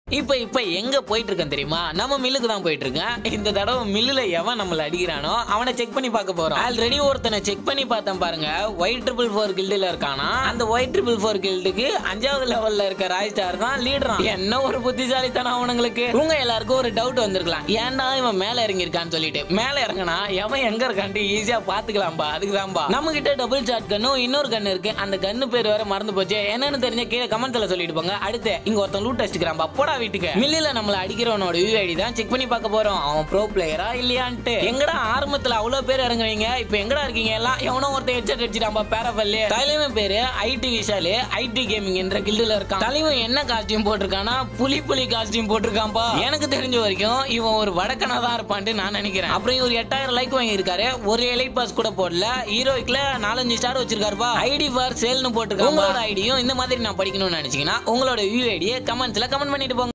இப்ப இப்ப எங்க போயிட்டு இருக்கேன் தெரியுமா நம்ம மில்லுக்கு தான் போயிட்டு இருக்கேன் இந்த தடவை மில்லுல எவன் நம்மள அடிக்கிறானோ அவனை செக் பண்ணி பார்க்க போறோம் ஆல்ரெடி ஒருத்தனை செக் பண்ணி பார்த்தேன் பாருங்க ஒயிட் ட்ரிபிள் ஃபோர் கில்டுல இருக்கானா அந்த ஒயிட் ட்ரிபிள் ஃபோர் கில்டுக்கு அஞ்சாவது லெவல்ல இருக்க ராய் ஸ்டார் தான் லீடரான் என்ன ஒரு புத்திசாலித்தனம் அவனுங்களுக்கு உங்க எல்லாருக்கும் ஒரு டவுட் வந்திருக்கலாம் ஏன்டா இவன் மேல இறங்கி இருக்கான்னு சொல்லிட்டு மேல இறங்கினா எவன் எங்க இருக்கான்ட்டு ஈஸியா பாத்துக்கலாம்பா அதுக்கு தான்பா நம்ம கிட்ட டபுள் சாட் கன்னும் இன்னொரு கன் இருக்கு அந்த கன்னு பேர் வேற மறந்து போச்சு என்னன்னு தெரிஞ்ச கீழே கமெண்ட்ல சொல்லிட்டு போங்க அடுத்து இங்க ஒருத்தன் லூட் அடிச்சுக்கிறான்பா போடா வீட்டுக்கு மில்லில நம்மள அடிக்கிறவனோட யூஐடி தான் செக் பண்ணி பார்க்க போறோம் அவன் ப்ரோ பிளேயரா இல்லையான்ட்டு எங்கடா ஆரம்பத்துல அவ்வளவு பேர் இறங்குறீங்க இப்போ எங்கடா இருக்கீங்க எல்லாம் எவனோ ஒருத்தன் ஹெட்செட் அடிச்சிட்டான்பா பேரபல்லு தலைவன் பேரு ஐடி விஷாலு ஐடி கேமிங் என்ற கில்டுல இருக்கான் தலைவன் என்ன காஸ்டியூம் போட்டிருக்கானா புலி புலி காஸ்டியூம் போட்டிருக்கான்பா எனக்கு தெரிஞ்ச வரைக்கும் இவன் ஒரு வடக்கனா தான் இருப்பான்ட்டு நான் நினைக்கிறேன் அப்புறம் இவர் எட்டாயிரம் லைக் வாங்கியிருக்காரு ஒரு எலைட் பாஸ் கூட போடல ஹீரோய்க்குல நாலஞ்சு ஸ்டார் வச்சிருக்காருப்பா ஐடி ஃபார் சேல்னு போட்டிருக்காங்க உங்களோட ஐடியும் இந்த மாதிரி நான் படிக்கணும்னு நினைச்சீங்கன்னா உங்களோட யூ ஐடியை கமெண்ட்ஸ்ல கமெண்ட் பண்ணிட்டு போங்க